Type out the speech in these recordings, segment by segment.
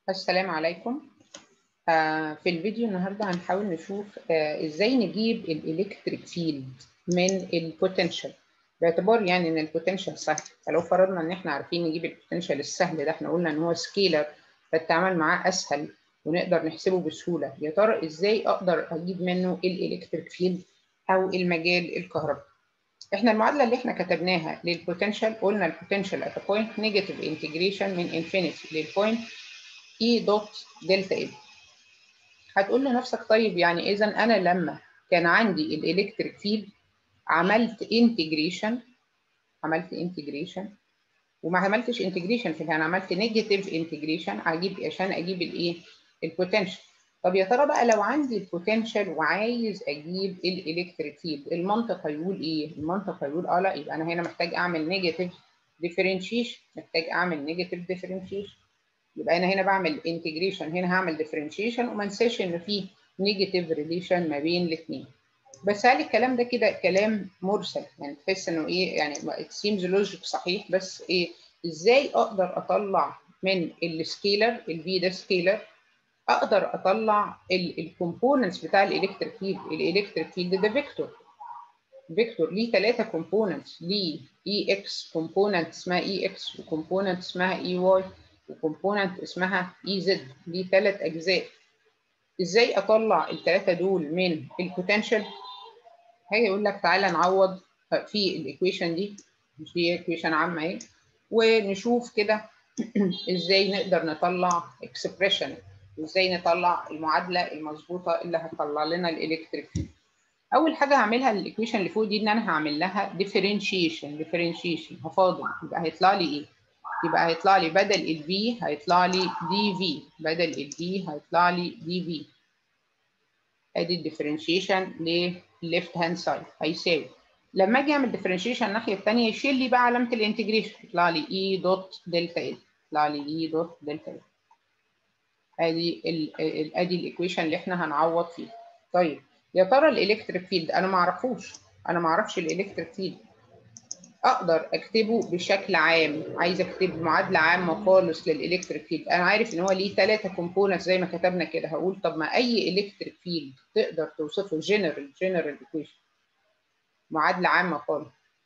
السلام عليكم آه، في الفيديو النهارده هنحاول نشوف آه، ازاي نجيب الالكتريك فيلد من البوتنشال باعتبار يعني ان البوتنشال سهل فلو فرضنا ان احنا عارفين نجيب البوتنشال السهل ده احنا قلنا ان هو سكيلر فالتعامل معاه اسهل ونقدر نحسبه بسهوله يا ترى ازاي اقدر اجيب منه الالكتريك فيلد او المجال الكهربائي احنا المعادله اللي احنا كتبناها للبوتنشال قلنا البوتنشال ات بوينت نيجاتيف انتجريشن من انفينيتي للبوينت اي دوت دلتا ال هتقول لنفسك طيب يعني اذا انا لما كان عندي الالكتريك فيلد عملت انتجريشن عملت انتجريشن وما عملتش انتجريشن في انا عملت نيجاتيف انتجريشن اجيب عشان اجيب الايه البوتنشال طب يا ترى بقى لو عندي البوتنشال وعايز اجيب الالكتريك فيلد المنطق هيقول ايه المنطق هيقول اه لا يبقى انا هنا محتاج اعمل نيجاتيف ديفرنشيشن محتاج اعمل نيجاتيف ديفرنشيشن يبقى انا هنا بعمل انتجريشن هنا هعمل ديفرنشيشن وما انساش ان في نيجاتيف ريليشن ما بين الاثنين بس هل الكلام ده كده كلام مرسل يعني تحس انه ايه يعني it seems logic صحيح بس ايه ازاي اقدر اطلع من السكيلر الفي ده سكيلر اقدر اطلع الكومبوننتس بتاع الالكتريك فيلد الالكتريك فيلد ده فيكتور فيكتور ليه ثلاثه كومبوننتس ليه اي اكس كومبوننت اسمها اي اكس وكومبوننت اسمها اي واي وكومبوننت اسمها اي زد ليه ثلاث اجزاء ازاي اطلع الثلاثه دول من البوتنشال هاجي يقول لك تعالى نعوض في الايكويشن دي مش دي ايكويشن عامه اهي ونشوف كده ازاي نقدر نطلع اكسبريشن وازاي نطلع المعادله المظبوطه اللي هتطلع لنا الالكتريك فيلد اول حاجه هعملها الايكويشن اللي فوق دي ان انا هعمل لها ديفرنشيشن ديفرنشيشن هفاضل يبقى هيطلع لي ايه يبقى هيطلع لي بدل ال V هيطلع لي دي في بدل ال V هيطلع لي دي في ادي الديفرنشيشن للليفت هاند سايد هيساوي لما اجي اعمل ديفرنشيشن الناحيه الثانيه يشيل لي بقى علامه الانتجريشن يطلع لي اي دوت دلتا ال يطلع لي اي دوت دلتا ال ادي ال ادي الايكويشن اللي احنا هنعوض فيه طيب يا ترى الالكتريك فيلد انا ما اعرفوش انا ما اعرفش الالكتريك فيلد اقدر اكتبه بشكل عام عايز اكتب معادله عامه خالص للالكتريك فيلد انا عارف ان هو ليه ثلاثه كومبوننتس زي ما كتبنا كده هقول طب ما اي الكتريك فيلد تقدر توصفه جنرال جنرال ايكويشن معادله عامه خالص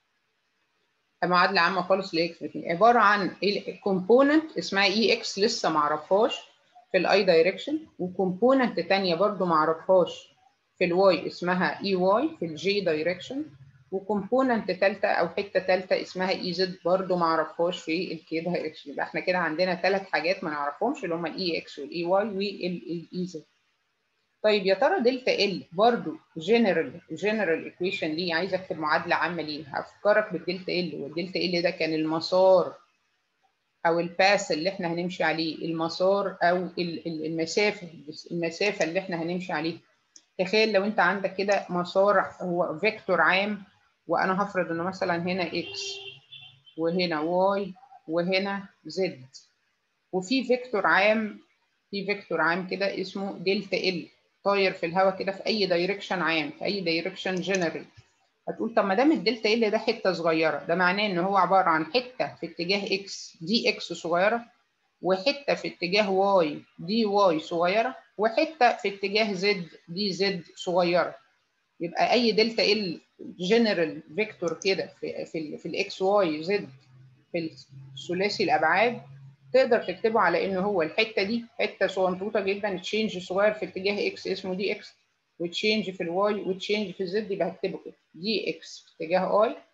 معادله عامه خالص للالكتريك فيلد عباره عن كومبوننت اسمها اي اكس لسه ما اعرفهاش في الاي دايركشن وكومبوننت ثانيه برده ما اعرفهاش في الواي اسمها اي واي في الجي دايركشن وكومبوننت ثالثه او حته ثالثه اسمها اي زد برضه ما اعرفهاش في الكي دايركشن يبقى احنا كده عندنا ثلاث حاجات ما نعرفهمش اللي هم الاي اكس والاي واي والاي زد طيب يا ترى دلتا ال برضه جنرال جنرال ايكويشن ليه عايز اكتب معادله عامه ليه هفكرك بالدلتا ال والدلتا ال ده كان المسار او الباس اللي احنا هنمشي عليه المسار او المسافه المسافه اللي احنا هنمشي عليها تخيل لو انت عندك كده مسار هو فيكتور عام وانا هفرض انه مثلا هنا اكس وهنا واي وهنا زد وفي فيكتور عام في فيكتور عام كده اسمه دلتا ال طاير في الهواء كده في اي دايركشن عام في اي دايركشن جنرال هتقول طب ما دام الدلتا ال ده حته صغيره ده معناه ان هو عباره عن حته في اتجاه اكس دي اكس صغيره وحته في اتجاه واي دي واي صغيره وحته في اتجاه زد دي زد صغيره يبقى اي دلتا ال جنرال فيكتور كده في في ال في الاكس واي زد في الثلاثي الابعاد تقدر تكتبه على ان هو الحته دي حته صغنطوطه جدا تشينج صغير في اتجاه اكس اسمه دي اكس وتشينج في الواي وتشينج في الزد يبقى هكتبه كده دي اكس في اتجاه اي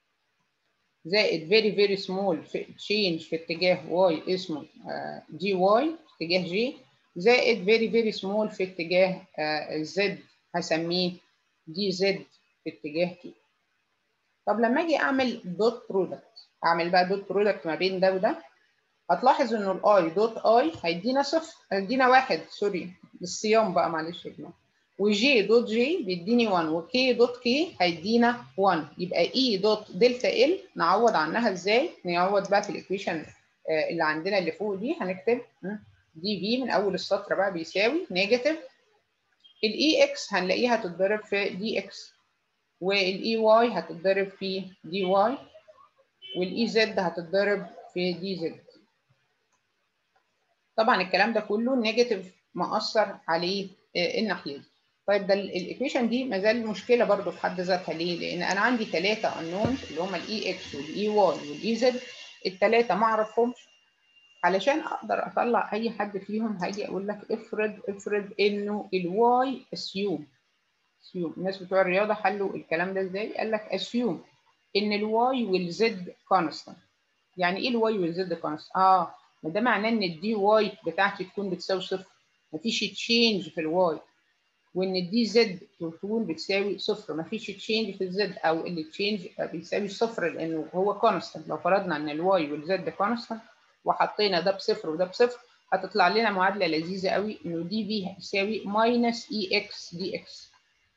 زائد فيري فيري سمول تشينج في اتجاه واي اسمه دي واي في اتجاه جي زائد فيري فيري سمول في اتجاه الزد هسميه دي زد في اتجاه كي طب لما اجي اعمل دوت برودكت اعمل بقى دوت برودكت ما بين ده وده هتلاحظ انه الاي دوت اي هيدينا صفر هيدينا واحد سوري الصيام بقى معلش يا جماعه وجي دوت جي بيديني 1 وكي دوت كي هيدينا 1 يبقى اي دوت دلتا ال نعوض عنها ازاي؟ نعوض بقى في الايكويشن اللي عندنا اللي فوق دي هنكتب دي في من اول السطر بقى بيساوي نيجاتيف الاي اكس هنلاقيها تتضرب في دي اكس والاي واي هتتضرب في دي واي والاي زد هتتضرب في دي زد طبعا الكلام ده كله النيجاتيف مأثر عليه الناحيه دي طيب ده الايكويشن دي ما زال مشكله برضو في حد ذاتها ليه؟ لان انا عندي ثلاثه انون اللي هم الاي اكس والاي واي والاي زد الثلاثه ما اعرفهمش علشان اقدر اطلع اي حد فيهم هاجي اقول لك افرض افرض انه الواي اسيوم اسيوم الناس بتوع الرياضه حلوا الكلام ده ازاي؟ قال لك اسيوم ان الواي والزد كونستانت يعني ايه الواي والزد كونستانت؟ اه ما ده معناه ان الدي واي بتاعتي تكون بتساوي صفر مفيش تشينج في الواي وان الدي زد تكون بتساوي صفر مفيش تشينج في الزد او التشينج بيساوي صفر لانه هو كونستانت لو فرضنا ان الواي والزد كونستانت وحطينا ده بصفر وده بصفر هتطلع لنا معادله لذيذه قوي انه دي في هتساوي ماينس اي اكس دي اكس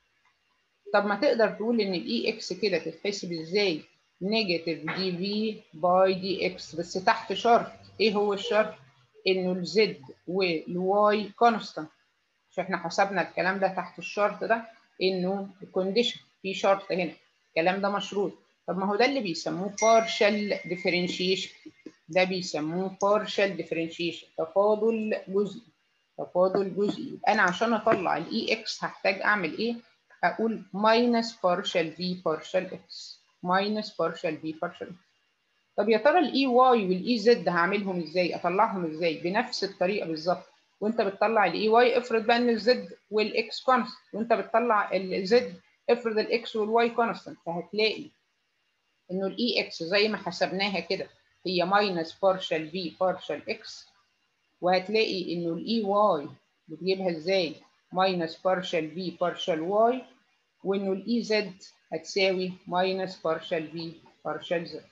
طب ما تقدر تقول ان الاي اكس كده تتحسب ازاي نيجاتيف دي في باي دي اكس بس تحت شرط ايه هو الشرط انه الزد والواي كونستانت مش احنا حسبنا الكلام ده تحت الشرط ده انه الكونديشن في شرط هنا الكلام ده مشروط طب ما هو ده اللي بيسموه partial differentiation ده بيسموه partial differentiation تفاضل جزئي تفاضل جزئي يبقى انا عشان اطلع الاي اكس هحتاج اعمل ايه اقول minus partial v partial x minus partial v partial x طب يا ترى الاي واي والاي زد هعملهم ازاي اطلعهم ازاي بنفس الطريقه بالظبط وانت بتطلع الاي واي افرض بقى ان الزد والاكس كونست وانت بتطلع الزد افرض الاكس والواي كونستنت فهتلاقي انه الاي اكس زي ما حسبناها كده هي ماينس بارشال في بارشال اكس وهتلاقي انه الاي واي بتجيبها ازاي ماينس بارشال في بارشال واي وانه الاي زد هتساوي ماينس بارشال في بارشال زد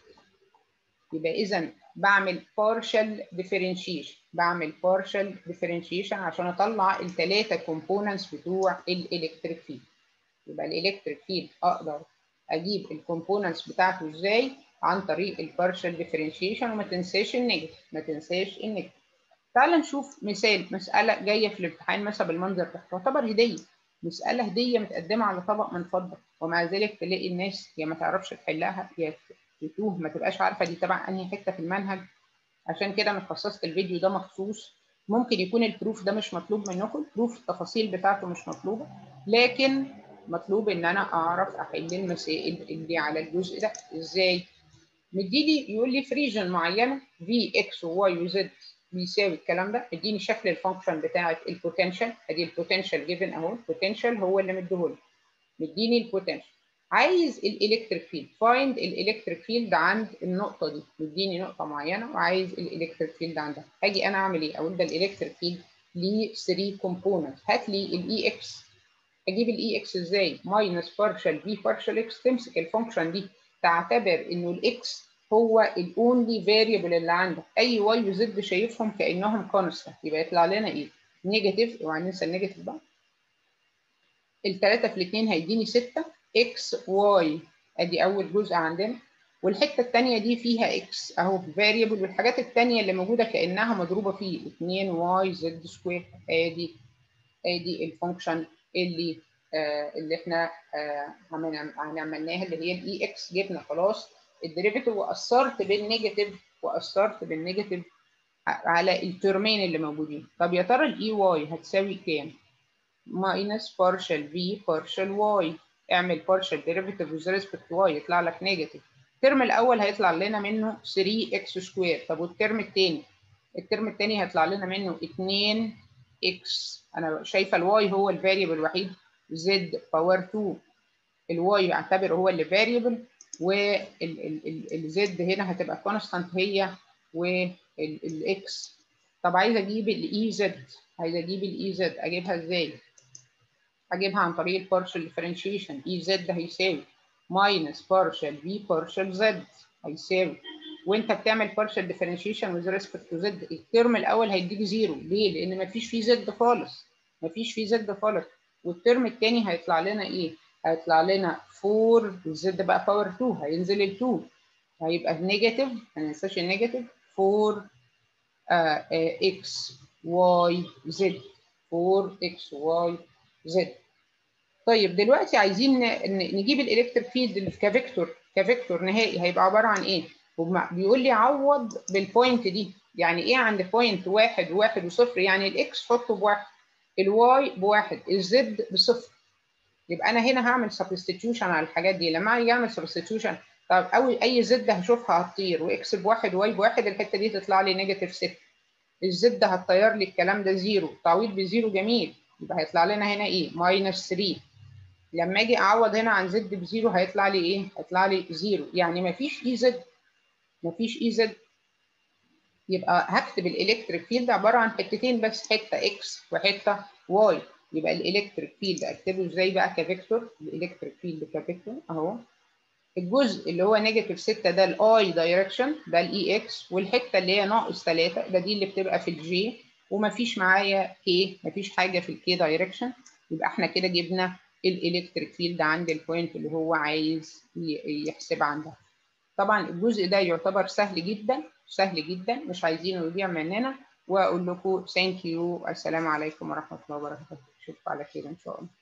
يبقى اذا بعمل partial differentiation بعمل partial differentiation عشان اطلع الثلاثه components بتوع الالكتريك فيلد يبقى الالكتريك فيلد اقدر اجيب الكومبوننتس بتاعته ازاي عن طريق البارشال ديفرنشيشن وما تنساش النيجاتيف ما تنساش النيجاتيف تعال نشوف مثال مساله جايه في الامتحان مثلا بالمنظر ده تعتبر هديه مساله هديه متقدمه على طبق من فضه ومع ذلك تلاقي الناس يا ما تعرفش تحلها يا تتوه ما تبقاش عارفه دي تبع انهي حته في المنهج عشان كده انا خصصت الفيديو ده مخصوص ممكن يكون البروف ده مش مطلوب منكم البروف التفاصيل بتاعته مش مطلوبه لكن مطلوب ان انا اعرف احل المسائل اللي على الجزء ده ازاي مديلي يقول لي في ريجن معينه في اكس وواي وزد بيساوي الكلام ده اديني شكل الفانكشن بتاعه البوتنشال ادي البوتنشال جيفن اهو البوتنشال هو اللي مديهولي مديني البوتنشال عايز الالكتريك فيلد فايند الالكتريك فيلد عند النقطه دي مديني نقطه معينه وعايز الالكتريك فيلد عندها هاجي انا اعمل ايه اقول ده الالكتريك فيلد ليه 3 كومبوننت هات لي الاي اكس اجيب الاي اكس ازاي ماينس بارشال في بارشال اكس تمسك الفانكشن دي تعتبر انه الاكس هو الاونلي فاريبل اللي عندك اي واي وزد شايفهم كانهم كونستنت يبقى يطلع لنا ايه نيجاتيف اوعى ننسى النيجاتيف بقى الثلاثه في الاثنين هيديني 6 اكس واي ادي اول جزء عندنا والحته الثانيه دي فيها اكس اهو فاريبل والحاجات الثانيه اللي موجوده كانها مضروبه فيه 2 واي زد سكوير ادي ادي الفانكشن اللي آه اللي احنا آه هنعملناها اللي هي الاي اكس جبنا خلاص الديريفيتيف واثرت بالنيجاتيف واثرت بالنيجاتيف على الترمين اللي موجودين طب يا ترى الاي واي هتساوي كام؟ ماينس بارشال في بارشال واي اعمل بارشال ديريفيتيف وذ ريسبكت واي يطلع لك نيجاتيف الترم الاول هيطلع لنا منه 3 اكس سكوير طب والترم الثاني الترم الثاني هيطلع لنا منه 2 اكس انا شايفه الواي هو الفاريبل الوحيد زد باور 2 الواي بعتبره هو اللي فاريبل والزد هنا هتبقى كونستانت هي والاكس طب عايزه اجيب الاي زد عايزه اجيب الاي زد اجيبها ازاي اجيبها عن طريق البارشال ديفرنشيشن اي زد هيساوي ماينس بارشال في بارشال زد هيساوي وانت بتعمل بارشال ديفرنشيشن وذ ريسبكت تو زد الترم الاول هيديك زيرو ليه؟ لان مفيش فيه زد خالص مفيش فيه زد خالص والترم الثاني هيطلع لنا ايه؟ هيطلع لنا 4 والزد بقى باور 2 هينزل ال 2 هيبقى نيجاتيف ما ننساش النيجاتيف 4 اكس واي زد 4 اكس واي زد طيب دلوقتي عايزين نجيب الالكتريك فيلد كفيكتور كفيكتور نهائي هيبقى عباره عن ايه؟ بيقول لي عوض بالبوينت دي يعني ايه عند بوينت واحد وواحد وصفر يعني الاكس حطه بواحد الواي بواحد الزد بصفر يبقى انا هنا هعمل سبستيتيوشن على الحاجات دي لما اجي اعمل سبستيتيوشن طب أو اي زد هشوفها هتطير واكس بواحد واي بواحد الحته دي تطلع لي نيجاتيف 6 الزد هتطير لي الكلام ده زيرو تعويض بزيرو جميل يبقى هيطلع لنا هنا ايه ماينس 3 لما اجي اعوض هنا عن زد بزيرو هيطلع لي ايه هيطلع لي زيرو يعني مفيش اي زد مفيش اي زد يبقى هكتب الالكتريك فيلد عباره عن حتتين بس حته اكس وحته واي يبقى الالكتريك فيلد اكتبه ازاي بقى كفيكتور الالكتريك فيلد كفيكتور اهو الجزء اللي هو نيجاتيف 6 ده الاي دايركشن ده الاي اكس والحته اللي هي ناقص 3 ده دي اللي بتبقى في الجي ومفيش معايا كي مفيش حاجه في الكي دايركشن يبقى احنا كده جبنا الالكتريك فيلد عند البوينت اللي هو عايز يحسب عندها طبعا الجزء ده يعتبر سهل جدا سهل جدا مش عايزينه يضيع مننا واقول لكم ثانك يو السلام عليكم ورحمه الله وبركاته اشوفكم على خير ان شاء الله